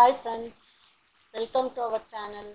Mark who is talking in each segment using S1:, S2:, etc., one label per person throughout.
S1: Hi friends welcome to our channel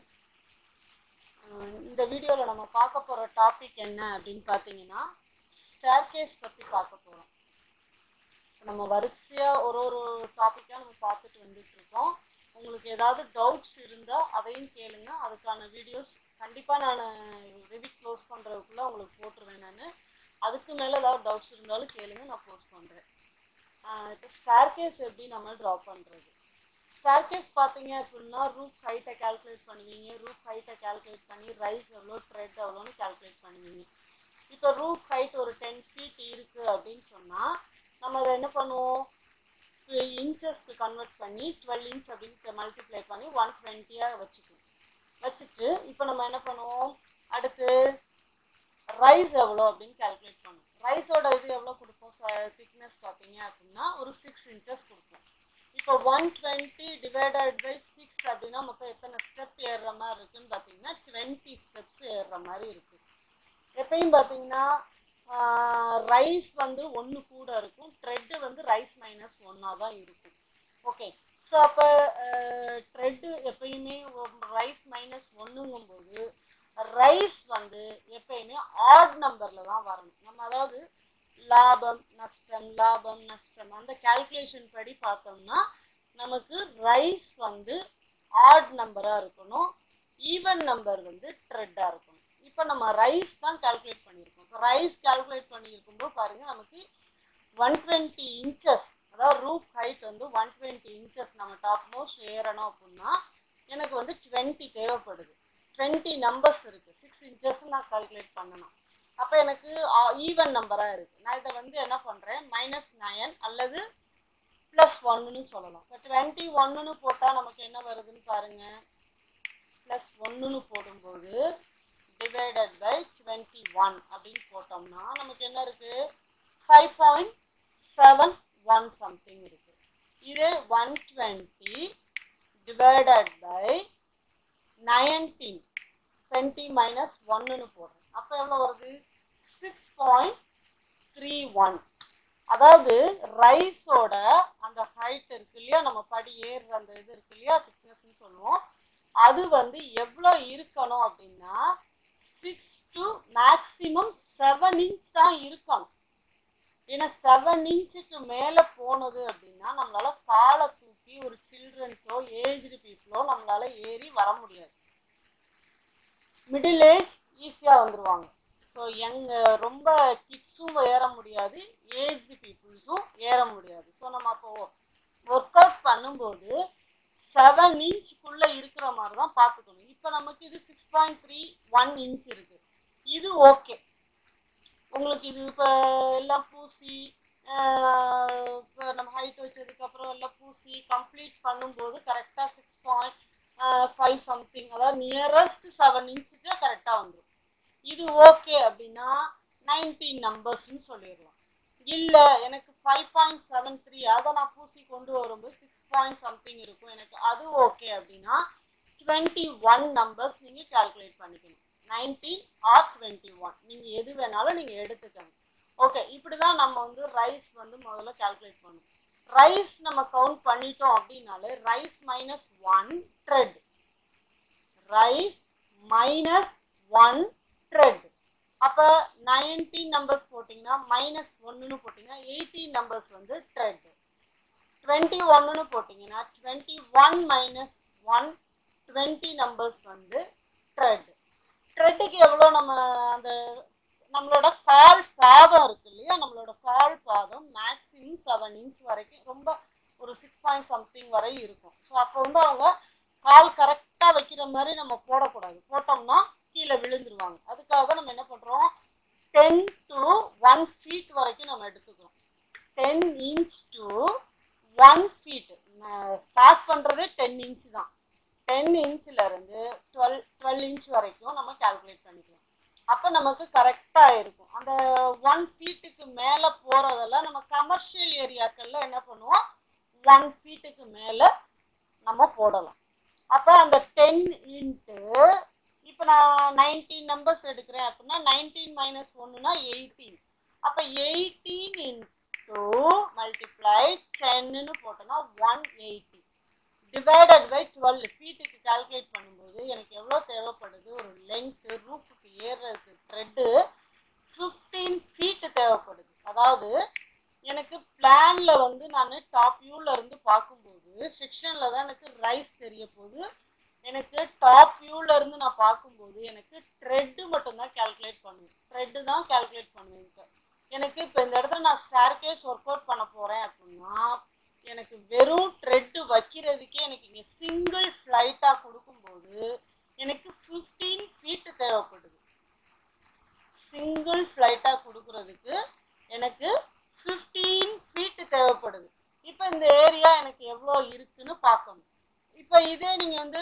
S1: இந்த வீடியோவில் நம்ம பார்க்க போகிற டாபிக் என்ன அப்படின்னு பார்த்தீங்கன்னா ஸ்டேர்கேஸ் பற்றி பார்க்க போகிறோம் நம்ம வரிசையாக ஒரு ஒரு டாப்பிக்காக நம்ம பார்த்துட்டு வந்துட்டு இருக்கோம் உங்களுக்கு ஏதாவது டவுட்ஸ் இருந்தால் அதையும் கேளுங்க அதுக்கான வீடியோஸ் கண்டிப்பாக நான் ரிவி க்ளோஸ் பண்ணுறதுக்குள்ளே உங்களுக்கு போட்டுருவேன் நான் அதுக்கு மேலே ஏதாவது டவுட்ஸ் இருந்தாலும் கேளுங்க நான் போஸ்ட் பண்ணுறேன் இப்போ ஸ்டேர்கேஸ் எப்படி நம்ம ட்ரா பண்ணுறது ஸ்டார்கேஸ் பார்த்தீங்க அப்படின்னா ரூப் ஹைட்டை கால்குலேட் பண்ணுவீங்க ரூப் ஹைட்டை கால்குலேட் பண்ணி ரைஸ் எவ்வளோ ட்ரெட் எவ்வளோன்னு கால்குலேட் பண்ணுவீங்க இப்போ ரூப் ஹைட் ஒரு டென் ஃபீட் இருக்குது அப்படின்னு சொன்னால் நம்ம அதை என்ன பண்ணுவோம் இன்ச்சஸ்க்கு கன்வெர்ட் பண்ணி டுவெல் இன்ச் அப்படின்னு மல்டிப்ளை பண்ணி ஒன் டுவெண்ட்டியாக வச்சுக்குவோம் வச்சுட்டு இப்போ நம்ம என்ன பண்ணுவோம் அடுத்து ரைஸ் எவ்வளோ அப்படின்னு கால்குலேட் பண்ணுவோம் ரைஸோட இது எவ்வளோ கொடுப்போம் திக்னஸ் பார்த்தீங்க அப்படின்னா ஒரு சிக்ஸ் இன்ச்சஸ் கொடுப்போம் இப்போ one twenty divided by six அப்படின்னா மொத்தம் எத்தனை ஸ்டெப் ஏறுற மாதிரி இருக்குன்னு பார்த்தீங்கன்னா டுவெண்ட்டி ஸ்டெப்ஸ் ஏறுற மாதிரி இருக்கு எப்பயும் பார்த்தீங்கன்னா ரைஸ் வந்து ஒன்று கூட இருக்கும் ட்ரெட்டு வந்து ரைஸ் மைனஸ் ஒன்னாக தான் இருக்கும் ஓகே ஸோ அப்போ ட்ரெட்டு எப்பயுமே ரைஸ் மைனஸ் ஒன்றுங்கும்போது ரைஸ் வந்து எப்பயுமே ஆட் நம்பரில் தான் வரணும் நம்ம அதாவது லாபம் நஷ்டம் லாபம் நஷ்டம் அந்த கால்குலேஷன் படி பார்த்தோம்னா நமக்கு ரைஸ் வந்து ஆட் நம்பராக இருக்கணும் ஈவன் நம்பர் வந்து ட்ரெட்டாக இருக்கணும் இப்போ நம்ம ரைஸ் தான் கால்குலேட் பண்ணியிருக்கோம் இப்போ ரைஸ் கால்குலேட் பண்ணியிருக்கும்போது பாருங்க நமக்கு ஒன் டுவெண்ட்டி இன்ச்சஸ் அதாவது ரூப் ஹைட் வந்து ஒன் டுவெண்ட்டி இன்ச்சஸ் நம்ம டாப் மோஸ்ட் ஏறணும் அப்படின்னா எனக்கு வந்து டுவெண்ட்டி தேவைப்படுது டுவெண்ட்டி நம்பர்ஸ் இருக்குது சிக்ஸ் இன்ச்சஸ் நான் கால்குலேட் பண்ணணும் அப்போ எனக்கு ஈவன் நம்பராக இருக்குது நான் இதை வந்து என்ன பண்ணுறேன் மைனஸ் நயன் அல்லது ப்ளஸ் ஒன்னுன்னு சொல்லலாம் இப்போ டுவெண்ட்டி ஒன்னுன்னு போட்டால் நமக்கு என்ன வருதுன்னு பாருங்கள் ப்ளஸ் ஒன்னுன்னு போடும்போது டிவைடட் பை டுவெண்ட்டி ஒன் அப்படின்னு போட்டோம்னா நமக்கு என்ன இருக்குது five point seven one something இருக்குது இதே one twenty divided by nineteen twenty minus ஒன்னுன்னு போடுறேன் அப்போ எவ்வளோ வருது சிக்ஸ் பாயிண்ட் த்ரீ ஒன் அதாவது ரைஸோட அந்த ஹைட் இருக்கு இல்லையா நம்ம படி ஏறுற அந்த இது இருக்கு இல்லையா திக்னஸ்ன்னு சொல்லுவோம் அது வந்து எவ்வளோ இருக்கணும் அப்படின்னா six to maximum seven inch தான் இருக்கணும் ஏன்னா செவன் இன்ச்சுக்கு மேலே போனது அப்படின்னா நம்மளால காலை தூக்கி ஒரு சில்ட்ரன்ஸோ ஏஜ்டு பீப்புளோ நம்மளால ஏறி வர முடியாது மிடில் ஏஜ் ஈஸியாக வந்துடுவாங்க ஸோ யங் ரொம்ப கிட்ஸும் ஏற முடியாது ஏஜ் பீப்புள்ஸும் ஏற முடியாது ஸோ நம்ம அப்போ ஒர்க் அவுட் பண்ணும்போது செவன் இன்ச்சுக்குள்ளே இருக்கிற மாதிரி தான் பார்த்துக்கணும் இப்போ நமக்கு இது six point three one inch இருக்குது இது ஓகே உங்களுக்கு இது இப்போ எல்லாம் பூசி இப்போ நம்ம ஹைட் வச்சதுக்கப்புறம் எல்லாம் பூசி கம்ப்ளீட் பண்ணும்போது கரெக்டாக சிக்ஸ் பாயிண்ட் ஃபைவ் சம்திங் அதாவது நியரஸ்ட் செவன் இன்ச்சுக்கு கரெக்டாக வந்துடும் இது ஓகே அப்படின்னா நைன்டீன் நம்பர்ஸ்ன்னு சொல்லிடலாம் இல்லை எனக்கு ஃபைவ் பாயிண்ட் செவன் த்ரீ அதை நான் பூசி கொண்டு வரும்போது சிக்ஸ் பாயிண்ட் சம்திங் இருக்கும் எனக்கு அது ஓகே அப்படின்னா டுவெண்ட்டி ஒன் நம்பர்ஸ் நீங்கள் கால்குலேட் பண்ணிக்கணும் நைன்டீன் ஆர் டுவெண்ட்டி ஒன் நீங்கள் எது வேணாலும் நீங்கள் எடுத்துக்கணும் ஓகே இப்படி தான் நம்ம வந்து ரைஸ் வந்து முதல்ல கால்குலேட் பண்ணணும் ரைஸ் நம்ம கவுண்ட் பண்ணிட்டோம் அப்படின்னாலே rise minus one tread rise minus one tread அப்போ நைன்டீன் நம்பர்ஸ் போட்டிங்கன்னா மைனஸ் ஒன்றுன்னு போட்டிங்கன்னா எயிட்டீன் நம்பர்ஸ் வந்து ட்ரெட் டுவெண்ட்டி ஒன்றுன்னு போட்டிங்கன்னா twenty one minus one twenty numbers வந்து ட்ரெட் ட்ரெட்டுக்கு எவ்வளோ நம்ம அந்த நம்மளோட கால் பாதம் இருக்கு இல்லையா நம்மளோட கால் பாதம் மேக்ஸிமம் செவன் இன்ச் வரைக்கும் ரொம்ப ஒரு சிக்ஸ் பாயிண்ட் சம்திங் வரை இருக்கும் ஸோ அப்போ வந்து அவங்க கால் கரெக்டாக வைக்கிற மாதிரி நம்ம போடக்கூடாது போட்டோம்னா கீழே விழுந்துருவாங்க அதுக்காக நம்ம என்ன பண்ணுறோம் டென் டு ஒன் ஃபீட் வரைக்கும் நம்ம எடுத்துக்கிறோம் ten inch to one feet start பண்ணுறதே டென் இன்ச் தான் டென் இன்ச்சில் இருந்து டுவெல் டுவெல் இன்ச் வரைக்கும் நம்ம கால்குலேட் பண்ணிக்கலாம் அப்போ நமக்கு கரெக்டாக இருக்கும் அந்த ஒன் ஃபீட்டுக்கு மேலே போகிறதெல்லாம் நம்ம கமர்ஷியல் ஏரியாக்களில் என்ன பண்ணுவோம் ஒன் ஃபீட்டுக்கு மேலே நம்ம போடலாம் அப்போ அந்த டென் இன்ட்டு இப்போ நான் நைன்டீன் நம்பர்ஸ் எடுக்கிறேன் அப்படின்னா நைன்டீன் மைனஸ் ஒன்றுனா எயிட்டீன் அப்போ எயிட்டீன் இன்ட்டு மல்டிப்ளை டென்னு போட்டோம்னா one eighty divided by twelve ஃபீட்டுக்கு கால்குலேட் பண்ணும்போது எனக்கு எவ்வளோ தேவைப்படுது ஒரு லென்த்து ரூஃபுக்கு ஏறுறதுக்கு த்ரெட்டு ஃபிஃப்டீன் ஃபீட்டு தேவைப்படுது அதாவது எனக்கு பிளான்ல வந்து நான் டாப் வியூல இருந்து பார்க்கும்போது செக்ஷன்ல தான் எனக்கு ரைஸ் தெரிய போகுது எனக்கு டாப் வியூல இருந்து நான் பார்க்கும்போது எனக்கு த்ரெட்டு மட்டும்தான் கால்குலேட் பண்ணுவேன் த்ரெட்டு தான் கால்குலேட் பண்ணுவேன் இப்ப. எனக்கு இப்போ இந்த இடத்துல நான் ஸ்டார் கேஸ் ஒர்க் அவுட் பண்ண போறேன் அப்படின்னா எனக்கு வெறும் த்ரெட்டு வைக்கிறதுக்கே எனக்கு இங்கே சிங்கிள் ஃப்ளைட்டாக கொடுக்கும்போது எனக்கு ஃபிஃப்டீன் ஃபீட்டு தேவைப்படுது சிங்கிள் ஃப்ளைட்டாக கொடுக்கறதுக்கு எனக்கு ஃபிஃப்டீன் ஃபீட்டு தேவைப்படுது இப்போ இந்த ஏரியா எனக்கு எவ்வளோ இருக்குன்னு பார்க்கணும் இப்போ இதே நீங்கள் வந்து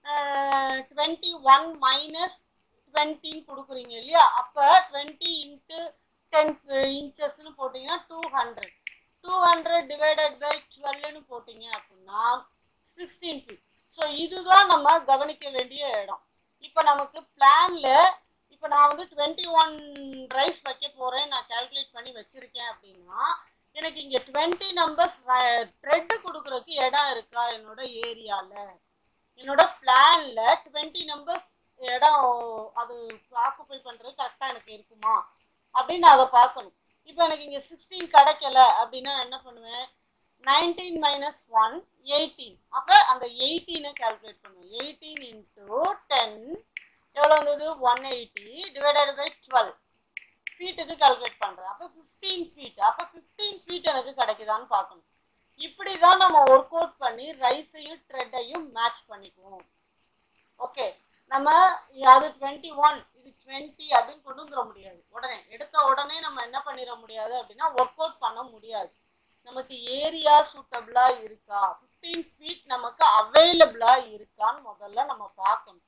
S1: டுவெண்ட்டி ஒன் மைனஸ் டுவெண்ட்டின்னு கொடுக்குறீங்க இல்லையா அப்போ டுவெண்ட்டி இன்ட்டு டென் இன்ச்சஸ்ன்னு போட்டிங்கன்னா two hundred two hundred divided by டுவெல்னு போட்டிங்க அப்படின்னா சிக்ஸ்டீன் ஃபீட் ஸோ இதுதான் நம்ம கவனிக்க வேண்டிய இடம் இப்போ நமக்கு பிளானில் இப்போ நான் வந்து டுவெண்ட்டி ஒன் ரைஸ் வைக்க போகிறேன் நான் கால்குலேட் பண்ணி வச்சுருக்கேன் அப்படின்னா எனக்கு இங்கே டுவெண்ட்டி நம்பர்ஸ் த்ரெட்டு கொடுக்குறதுக்கு இடம் இருக்கா என்னோட ஏரியாவில் என்னோட பிளானில் டுவெண்ட்டி நம்பர்ஸ் இடம் அது ஆக்குப்பை பண்ணுறது கரெக்டாக எனக்கு இருக்குமா அப்படின்னு நான் அதை பார்க்கணும் இப்போ எனக்கு இங்கே சிக்ஸ்டீன் கிடைக்கல அப்படின்னா என்ன பண்ணுவேன் நைன்டீன் மைனஸ் ஒன் எயிட்டீன் அப்போ அந்த எயிட்டீனை கால்குலேட் பண்ணுவேன் எயிட்டீன் இன்ட்டு டென் எவ்வளோ வந்தது one eighty divided by twelve ஃபீட்டுக்கு கால்குலேட் பண்ணுறேன் அப்போ ஃபிஃப்டீன் ஃபீட் அப்போ ஃபிஃப்டீன் ஃபீட் எனக்கு கிடைக்குதான்னு பார்க்கணும் இப்படி தான் நம்ம ஒர்க் அவுட் பண்ணி ரைஸையும் த்ரெட்டையும் மேட்ச் பண்ணிக்குவோம் ஓகே நம்ம அது டுவெண்ட்டி ஒன் இது டுவெண்ட்டி அப்படின்னு கொண்டு வந்துட முடியாது உடனே எடுத்த உடனே நம்ம என்ன பண்ணிட முடியாது அப்படின்னா ஒர்க் அவுட் பண்ண முடியாது நமக்கு ஏரியா சூட்டபிளா இருக்கா ஃபிஃப்டீன் ஃபீட் நமக்கு அவைலபிளா இருக்கான்னு முதல்ல நம்ம பார்க்கணும்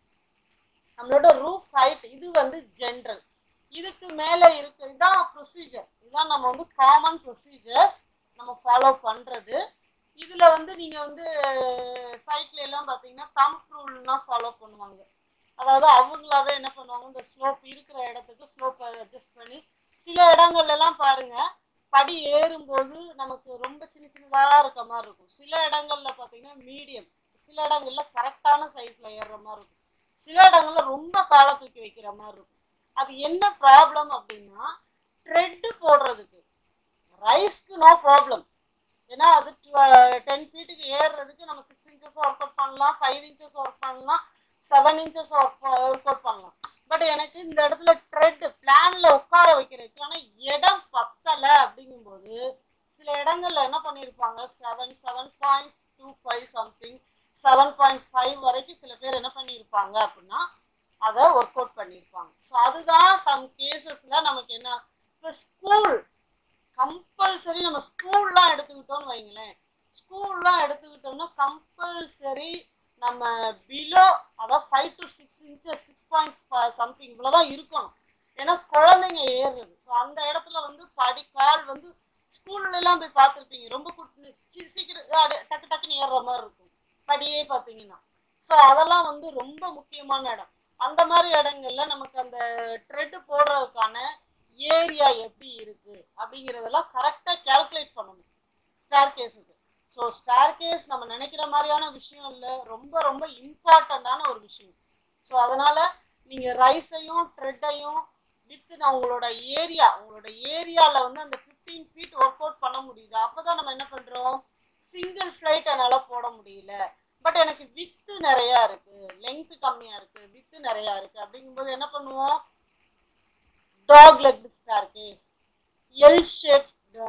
S1: நம்மளோட ரூஃப் ஹைட் இது வந்து ஜென்ரல் இதுக்கு மேல இருக்கு இதுதான் ப்ரொசீஜர் இதுதான் நம்ம வந்து காமன் ப்ரொசீஜர்ஸ் நம்ம ஃபாலோ பண்றது இதுல வந்து நீங்க வந்து சைட்ல எல்லாம் பாத்தீங்கன்னா தம் ரூல்லாம் ஃபாலோ பண்ணுவாங்க அதாவது அவங்களாவே என்ன பண்ணுவாங்க இந்த ஸ்லோப் இருக்கிற இடத்துக்கு ஸ்லோப்பை அட்ஜஸ்ட் பண்ணி சில இடங்கள்ல எல்லாம் பாருங்க படி ஏறும்போது நமக்கு ரொம்ப சின்ன சின்னதாக இருக்க மாதிரி இருக்கும் சில இடங்கள்ல பாத்தீங்கன்னா மீடியம் சில இடங்கள்ல கரெக்டான சைஸ்ல ஏறுற மாதிரி இருக்கும் சில இடங்கள்ல ரொம்ப காலை தூக்கி வைக்கிற மாதிரி இருக்கும் அது என்ன ப்ராப்ளம் அப்படின்னா த்ரெட்டு போடுறதுக்கு ரைஸ்க்கு நோ ப்ராப்ளம் ஏன்னா அது டென் ஃபீட்டுக்கு ஏறுறதுக்கு நம்ம சிக்ஸ் இன்ச்சஸ் ஒர்க் அவுட் பண்ணலாம் ஃபைவ் இன்ச்சஸ் ஒர்க் பண்ணலாம் seven inches work work out பண்ணலாம் பட் எனக்கு இந்த இடத்துல த்ரெட் பிளான்ல உட்கார வைக்கிறதுக்கான இடம் பத்தலை அப்படிங்கும்போது சில இடங்கள்ல என்ன பண்ணியிருப்பாங்க seven seven point two five something seven point five வரைக்கும் சில பேர் என்ன பண்ணியிருப்பாங்க அப்படின்னா அதை ஒர்க் அவுட் பண்ணியிருப்பாங்க ஸோ அதுதான் சம் கேசஸ்ல நமக்கு என்ன இப்போ ஸ்கூல் கம்பல்சரி நம்ம ஸ்கூல்லாம் எடுத்துக்கிட்டோம்னு வைங்களேன் ஸ்கூல்லாம் எடுத்துக்கிட்டோம்னா கம்பல்சரி நம்ம பிலோ அதாவது five to six inches six point something இவ்வளோதான் இருக்கணும் ஏன்னா குழந்தைங்க ஏறுறது ஸோ அந்த இடத்துல வந்து படி கால் வந்து ஸ்கூல்ல எல்லாம் போய் பார்த்துருப்பீங்க ரொம்ப குட்டி சி- சீக்கிரம் அடு- டக்கு டக்குன்னு ஏறுற மாதிரி இருக்கும் படியே பார்த்தீங்கன்னா ஸோ அதெல்லாம் வந்து ரொம்ப முக்கியமான இடம் அந்த மாதிரி இடங்கள்ல நமக்கு அந்த த்ரெட் போடுறதுக்கான ஏரியா எப்படி இருக்கு அப்படிங்கிறதெல்லாம் கரெக்டாக கால்குலேட் பண்ணணும் ஸ்டார் கேஸுக்கு ஸோ ஸ்டார் கேஸ் நம்ம நினைக்கிற மாதிரியான விஷயம் இல்லை ரொம்ப ரொம்ப இம்பார்ட்டண்ட்டான ஒரு விஷயம் ஸோ அதனால நீங்க ரைஸையும் த்ரெட்டையும் வித் நான் உங்களோட ஏரியா உங்களோட ஏரியால வந்து அந்த 15 ஃபீட் ஒர்க் அவுட் பண்ண முடியுது அப்பதான் நம்ம என்ன பண்றோம் சிங்கிள் ஃப்ளைட் என்னால போட முடியல பட் எனக்கு வித்து நிறைய இருக்கு லெங்த் கம்மியா இருக்கு வித்து நிறைய இருக்கு அப்படிங்கும்போது என்ன பண்ணுவோம் dog leg staircase L shape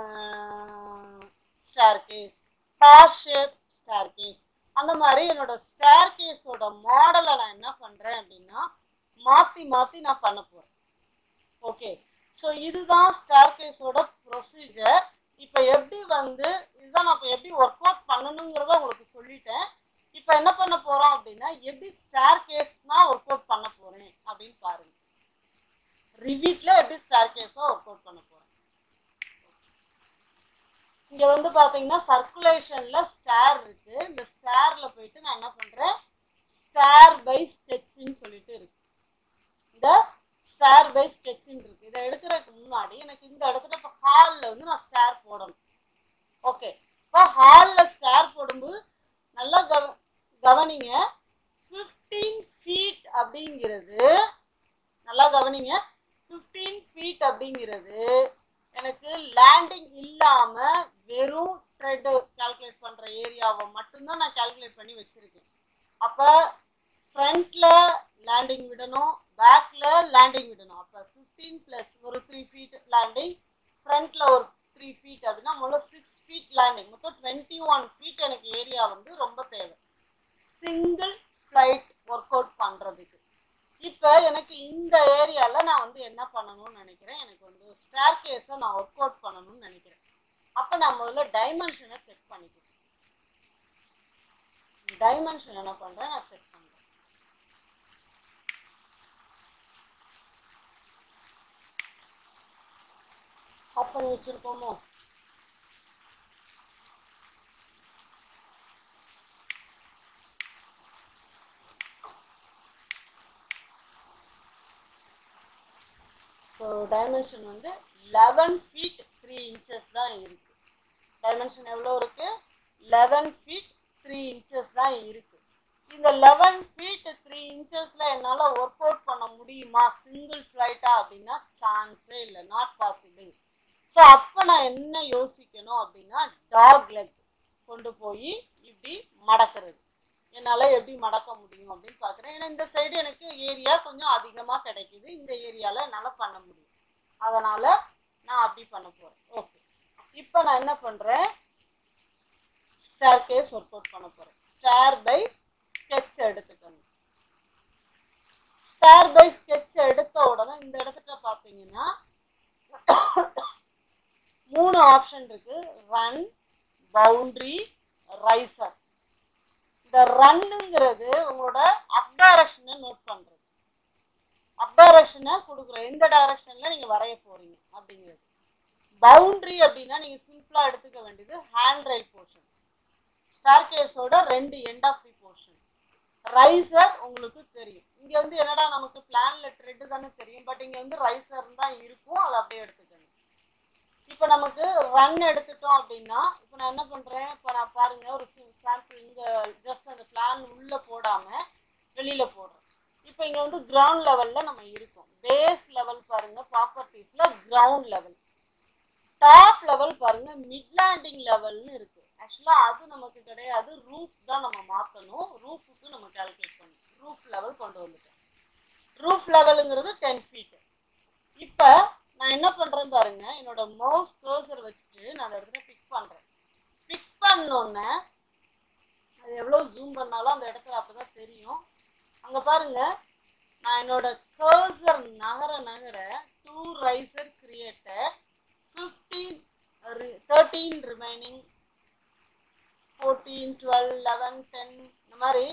S1: staircase star shape staircase அந்த மாதிரி என்னோட ஸ்டார் கேஸோட மாடலை நான் என்ன பண்றேன் அப்படின்னா மாத்தி மாத்தி நான் பண்ண போறேன் ஓகே ஸோ இதுதான் ஸ்டார் கேஸோட ப்ரொசீஜர் இப்போ எப்படி வந்து இதுதான் நான் இப்போ எப்படி ஒர்க் அவுட் பண்ணணுங்கிறத உங்களுக்கு சொல்லிட்டேன் இப்போ என்ன பண்ண போறோம் அப்படின்னா எப்படி ஸ்டார் கேஸ்னா ஒர்க் அவுட் பண்ண போறேன் அப்படின்னு பாருங்க ரிவீட்ல எப்படி ஸ்டார் கேஸை ஒர்க் அவுட் பண்ண போறேன் இங்க வந்து பாத்தீங்கன்னா சர்க்குலேஷன்ல ஸ்டார் இருக்கு இந்த ஸ்டார்ல போயிட்டு நான் என்ன பண்றேன் ஸ்டார் பை ஸ்கெட்ச்னு சொல்லிட்டு இருக்கு இந்த ஸ்டார் பை ஸ்கெட்ச்னு இருக்கு இதை எடுக்கிறதுக்கு முன்னாடி எனக்கு இந்த இடத்துல இப்போ ஹாலில் வந்து நான் ஸ்டார் போடணும் ஓகே இப்போ ஹாலில் ஸ்டார் போடும்போது நல்லா கவனிங்க ஃபிஃப்டீன் ஃபீட் அப்படிங்கிறது எனக்கு லேண்டிங் இல்லாம வெறும் த்ரெட் கால்குலேட் பண்ற ஏரியாவை மட்டும்தான் நான் கால்குலேட் பண்ணி வச்சிருக்கேன் அப்ப ஃப்ரண்ட்ல லேண்டிங் விடணும் பேக்ல லேண்டிங் விடணும் அப்ப ஃபிஃப்டீன் பிளஸ் ஒரு த்ரீ ஃபீட் லேண்டிங் ஃப்ரண்ட்ல ஒரு த்ரீ ஃபீட் அப்படின்னா முதல்ல சிக்ஸ் ஃபீட் லேண்டிங் மொத்தம் டுவெண்ட்டி ஒன் ஃபீட் எனக்கு ஏரியா வந்து ரொம்ப தேவை சிங்கிள் ஃப்ளைட் ஒர்க் அவுட் பண்றதுக்கு இப்போ எனக்கு இந்த ஏரியால நான் வந்து என்ன பண்ணணும்னு நினைக்கிறேன் எனக்கு வந்து ஸ்டேர் கேஸை நான் ஒர்க் அவுட் பண்ணணும்னு நினைக்கிறேன் அப்போ நான் முதல்ல டைமென்ஷனை செக் பண்ணிக்கிறேன் டைமென்ஷன் என்ன பண்றேன் நான் செக் பண்றேன் ஆஃப் பண்ணி வச்சிருக்கோமோ ஸோ டைமென்ஷன் வந்து லெவன் ஃபீட் த்ரீ இன்ச்சஸ் தான் இருக்கு டைமென்ஷன் எவ்வளோ இருக்கு லெவன் ஃபீட் த்ரீ இன்ச்சஸ் தான் இருக்கு இந்த லெவன் ஃபீட் த்ரீ இன்ச்சஸ்ல என்னால் ஒர்க் அவுட் பண்ண முடியுமா சிங்கிள் ஃப்ளைட்டா அப்படின்னா சான்ஸே இல்லை நாட் பாசிபிள் ஸோ அப்போ நான் என்ன யோசிக்கணும் அப்படின்னா டாக் லெக் கொண்டு போய் இப்படி மடக்கிறது என்னால் எப்படி மடக்க முடியும் அப்படின்னு பார்க்குறேன் ஏன்னா இந்த சைடு எனக்கு ஏரியா கொஞ்சம் அதிகமாக கிடைக்குது இந்த ஏரியாவில் என்னால் பண்ண முடியும் அதனால் நான் அப்படி பண்ண போகிறேன் ஓகே இப்போ நான் என்ன பண்ணுறேன் ஸ்டார் கேஸ் ஒர்க் அவுட் பண்ண போகிறேன் ஸ்டார் பை ஸ்கெட்ச் எடுத்துக்கணும் ஸ்டார் பை ஸ்கெட்ச் எடுத்த உடனே இந்த இடத்துல பார்த்தீங்கன்னா மூணு ஆப்ஷன் இருக்கு ரன் பவுண்டரி ரைசர் இந்த ரன்னுங்கிறது உங்களோட அப் டைரக்ஷனை நோட் பண்றது அப் டைரக்ஷனை கொடுக்குற எந்த டைரக்ஷன்ல நீங்க வரைய போறீங்க அப்படிங்கிறது பவுண்டரி அப்படின்னா நீங்க சிம்பிளா எடுத்துக்க வேண்டியது ஹேண்ட் ரைட் போர்ஷன் ஸ்டார் கேஸோட ரெண்டு end of the portion riser உங்களுக்கு தெரியும் இங்க வந்து என்னடா நமக்கு பிளான்ல த்ரெட் தானே தெரியும் பட் இங்க வந்து ரைசர் தான் இருக்கும் அதை அப்படியே எடுத்துக்கணும் இப்போ நமக்கு ரன் எடுத்துட்டோம் அப்படின்னா இப்போ நான் என்ன பண்றேன் இப்போ நான் பாருங்க ஒரு சாம்பிள் இங்க ஜஸ்ட் அந்த பிளான் உள்ள போடாம வெளியில போடுறேன் இப்போ இங்க வந்து கிரவுண்ட் லெவல்ல நம்ம இருக்கோம் பேஸ் லெவல் பாருங்க ப்ராப்பர்ட்டிஸ்ல கிரவுண்ட் லெவல் டாப் லெவல் பாருங்க மிட் லேண்டிங் லெவல்னு இருக்கு ஆக்சுவலா அது நமக்கு கிடையாது ரூஃப் தான் நம்ம மாத்தணும் ரூஃபுக்கு நம்ம கால்குலேட் பண்ணணும் ரூஃப் லெவல் கொண்டு வந்துட்டேன் ரூஃப் லெவலுங்கிறது டென் ஃபீட் இப்போ நான் என்ன பண்றேன் பாருங்க என்னோட மவுஸ் கர்சர் வச்சுட்டு நான் அந்த இடத்துல பிக் பண்றேன் பிக் பண்ணோன்னே அது எவ்வளவு ஜூம் பண்ணாலும் அந்த இடத்துல அப்பதான் தெரியும் அங்க பாருங்க நான் என்னோட கர்சர் நகர நகர two riser created fifteen thirteen remaining fourteen twelve eleven ten இந்த மாதிரி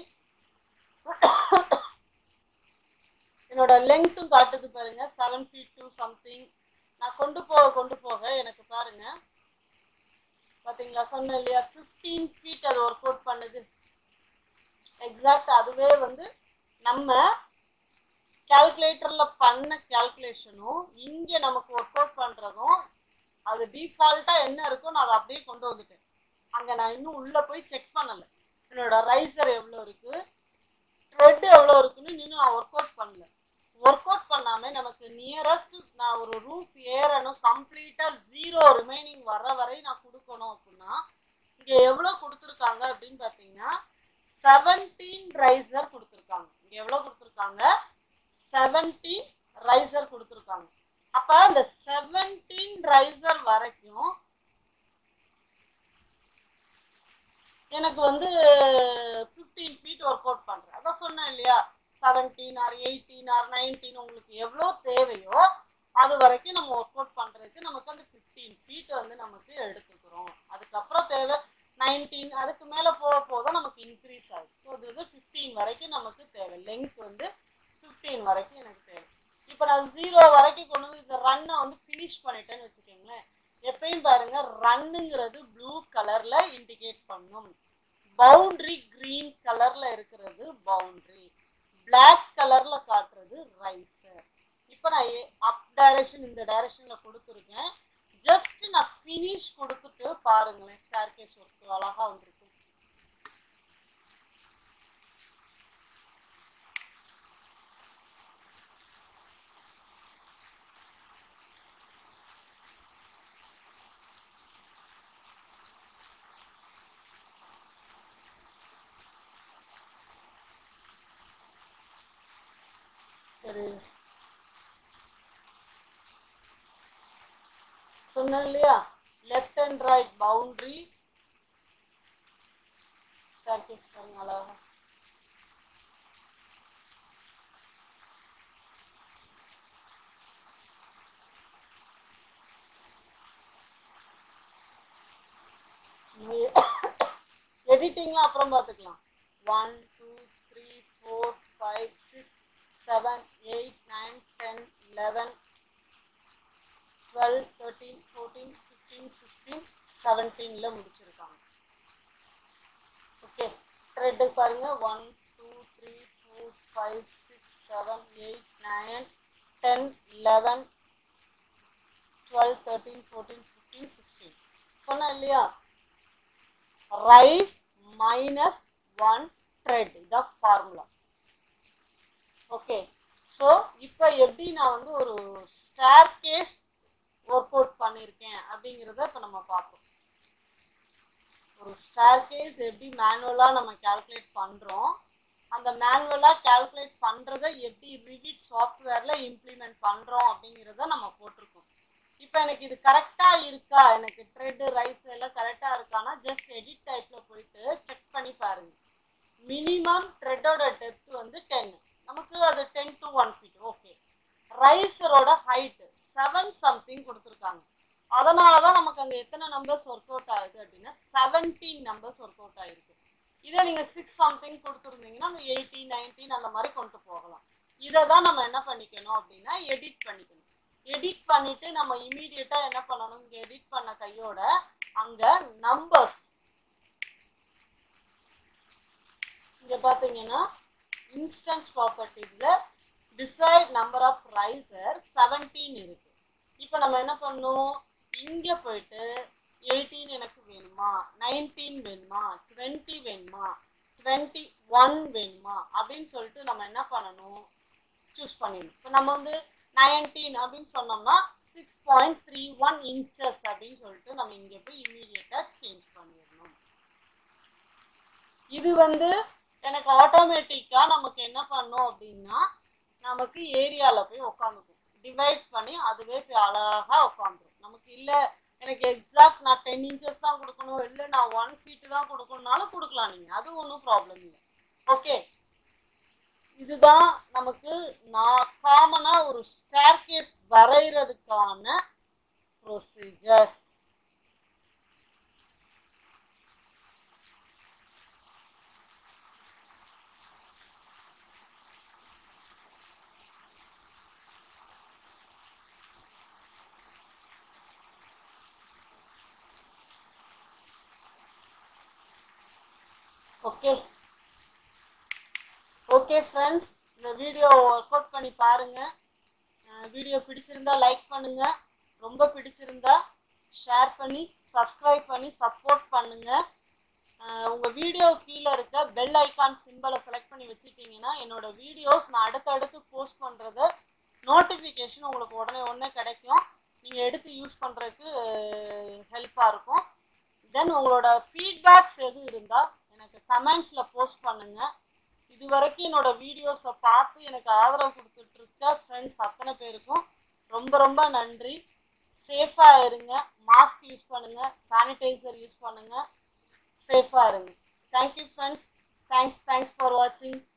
S1: என்னோட லெங்க்த்தும் காட்டுது பாருங்க செவன் ஃபீட் டூ சம்திங் நான் கொண்டு போக கொண்டு போக எனக்கு பாருங்க பாத்தீங்களா சொன்னேன் இல்லையா ஃபிஃப்டீன் ஃபீட் அது ஒர்க் அவுட் பண்ணுது எக்ஸாக்ட் அதுவே வந்து நம்ம கால்குலேட்டர்ல பண்ண கால்குலேஷனும் இங்க நமக்கு ஒர்க் அவுட் பண்றதும் அது டிஃபால்ட்டா என்ன இருக்கோ நான் அதை அப்படியே கொண்டு வந்துட்டேன் அங்க நான் இன்னும் உள்ள போய் செக் பண்ணல என்னோட ரைசர் எவ்வளவு இருக்கு த்ரெட் எவ்வளவு இருக்குன்னு இன்னும் நான் ஒர்க் அவுட் பண்ணல ஒர்க் அவுட் பண்ணாம நமக்கு நியரஸ்ட் நான் ஒரு ரூஃப் ஏறணும் கம்ப்ளீட்டா ஜீரோ ரிமைனிங் வர வரை நான் கொடுக்கணும் அப்படின்னா இங்க எவ்வளவு கொடுத்துருக்காங்க அப்படின்னு பாத்தீங்கன்னா செவன்டீன் ரைசர் கொடுத்துருக்காங்க இங்க எவ்வளவு கொடுத்துருக்காங்க செவன்டீன் ரைசர் கொடுத்துருக்காங்க அப்ப அந்த செவன்டீன் ரைசர் வரைக்கும் எனக்கு வந்து ஃபிஃப்டீன் ஃபீட் ஒர்க் அவுட் பண்றேன் அதான் சொன்னேன் இல்லையா seventeen or eighteen or nineteen உங்களுக்கு எவ்வளோ தேவையோ அது வரைக்கும் நம்ம ஒர்க் அவுட் பண்றதுக்கு நமக்கு அந்த ஃபிஃப்டீன் ஃபீட் வந்து நமக்கு எடுத்துக்கிறோம் அதுக்கப்புறம் தேவை நைன்டீன் அதுக்கு மேலே போக போக நமக்கு இன்க்ரீஸ் ஆகுது ஸோ இது வந்து ஃபிஃப்டீன் வரைக்கும் நமக்கு தேவை லெங்க் வந்து ஃபிஃப்டீன் வரைக்கும் எனக்கு தேவை இப்போ நான் ஜீரோ வரைக்கும் கொண்டு வந்து இந்த ரன்னை வந்து ஃபினிஷ் பண்ணிட்டேன்னு வச்சுக்கோங்களேன் எப்பயும் பாருங்க ரன்னுங்கிறது ப்ளூ கலர்ல இண்டிகேட் பண்ணும் பவுண்டரி கிரீன் கலர்ல இருக்கிறது பவுண்டரி பிளாக் கலர்ல காட்டுறது ரைசர் இப்போ நான் அப் டைரக்ஷன் இந்த டைரக்ஷன்ல கொடுத்துருக்கேன் ஜஸ்ட் நான் ஃபினிஷ் கொடுத்துட்டு பாருங்களேன் ஸ்டார் கேஸ் ஒர்க் அழகா வந்திருக்கு சரி சொன்னேன் இல்லையா left and right boundary staircase பாருங்க அழகா எடிட்டிங்லாம் அப்புறம் பார்த்துக்கலாம் one two three four five six seven eight nine ten eleven twelve thirteen fourteen fifteen sixteen செவன்டீனில் முடிச்சிருக்காங்க ஓகே த்ரெட்டு பாருங்க one two three four five six seven eight nine ten eleven twelve thirteen fourteen fifteen sixteen சொன்னேன் இல்லையா rise minus one tread இதான் formula okay so இப்போ எப்படி நான் வந்து ஒரு ஸ்டார் கேஸ் ஒர்க் அவுட் பண்ணியிருக்கேன் அப்படிங்கிறத இப்போ நம்ம பார்ப்போம் ஒரு ஸ்டார் கேஸ் எப்படி மேனுவலாக நம்ம கால்குலேட் பண்ணுறோம் அந்த மேனுவலாக கால்குலேட் பண்ணுறத எப்படி ரிவிட் சாஃப்ட்வேரில் இம்ப்ளிமெண்ட் பண்ணுறோம் அப்படிங்கிறத நம்ம போட்டிருக்கோம் இப்போ எனக்கு இது கரெக்டாக இருக்கா எனக்கு த்ரெட்டு ரைஸ் எல்லாம் கரெக்டாக இருக்கானா ஜஸ்ட் எடிட் டைப்பில் போயிட்டு செக் பண்ணி பாருங்க மினிமம் த்ரெட்டோட டெப்த் வந்து டென் நமக்கு அது ten to one feet okay ரைஸரோட ஹைட்டு செவன் சம்திங் கொடுத்துருக்காங்க அதனால தான் நமக்கு அங்கே எத்தனை நம்பர்ஸ் ஒர்க் அவுட் ஆகுது அப்படின்னா செவன்டீன் நம்பர்ஸ் ஒர்க் அவுட் ஆகிருக்கு இதே நீங்கள் சிக்ஸ் சம்திங் கொடுத்துருந்தீங்கன்னா அங்கே எயிட்டீன் நைன்டீன் அந்த மாதிரி கொண்டு போகலாம் இதை தான் நம்ம என்ன பண்ணிக்கணும் அப்படின்னா எடிட் பண்ணிக்கணும் எடிட் பண்ணிட்டு நம்ம இமீடியட்டா என்ன பண்ணணும் இங்க எடிட் பண்ண கையோட அங்க நம்பர்ஸ் இங்க பாத்தீங்கன்னா இன்ஸ்டன்ஸ் ப்ராப்பர்ட்டிஸ்ல desired number of riser seventeen இருக்கு இப்போ நம்ம என்ன பண்ணணும் இங்க போயிட்டு எயிட்டீன் எனக்கு வேணுமா நைன்டீன் வேணுமா டுவெண்ட்டி வேணுமா டுவெண்ட்டி ஒன் வேணுமா அப்படின்னு சொல்லிட்டு நம்ம என்ன பண்ணணும் சூஸ் பண்ணிடணும் இப்போ நம்ம வந்து நைன்டீன் அப்படின்னு சொன்னோம்னா six point three one inches அப்படின்னு சொல்லிட்டு நம்ம இங்கே போய் இம்மீடியட்டாக சேஞ்ச் பண்ணிடணும் இது வந்து எனக்கு ஆட்டோமேட்டிக்காக நமக்கு என்ன பண்ணும் அப்படின்னா நமக்கு ஏரியாவில் போய் உட்காந்துக்கும் டிவைட் பண்ணி அதுவே போய் அழகாக உட்காந்துரும் நமக்கு இல்லை எனக்கு எக்ஸாக்ட் நான் டென் இன்ச்சஸ் தான் கொடுக்கணும் இல்லை நான் ஒன் ஃபீட்டு தான் கொடுக்கணும்னாலும் கொடுக்கலாம் நீங்கள் அது ஒன்றும் ப்ராப்ளம் இல்லை ஓகே இதுதான் நமக்கு நான் காமனா ஒரு ஸ்டேர்கேஸ் வரைகிறதுக்கான ப்ரொசீஜர்ஸ் ஓகே ஓகே ஃப்ரெண்ட்ஸ் இந்த வீடியோ ஒர்க் அவுட் பண்ணி பாருங்க வீடியோ பிடிச்சிருந்தா லைக் பண்ணுங்க ரொம்ப பிடிச்சிருந்தா ஷேர் பண்ணி சப்ஸ்கிரைப் பண்ணி சப்போர்ட் பண்ணுங்க அஹ் உங்க வீடியோ கீழே இருக்க பெல் ஐகான் சிம்பலை செலக்ட் பண்ணி வச்சுட்டீங்கன்னா என்னோட வீடியோஸ் நான் அடுத்தடுத்து போஸ்ட் பண்றது நோட்டிஃபிகேஷன் உங்களுக்கு உடனே உடனே கிடைக்கும் நீங்க எடுத்து யூஸ் பண்றதுக்கு ஹெல்ப்பாக இருக்கும் தென் உங்களோட ஃபீட்பேக்ஸ் எது இருந்தால் எனக்கு கமெண்ட்ஸில் போஸ்ட் பண்ணுங்க இது வரைக்கும் என்னோட வீடியோஸை பார்த்து எனக்கு ஆதரவு கொடுத்துட்டு இருக்க ஃப்ரெண்ட்ஸ் அத்தனை பேருக்கும் ரொம்ப ரொம்ப நன்றி சேஃபாக இருங்க மாஸ்க் யூஸ் பண்ணுங்க சானிடைசர் யூஸ் பண்ணுங்க சேஃபாக இருங்க thank you friends thanks thanks for வாட்சிங்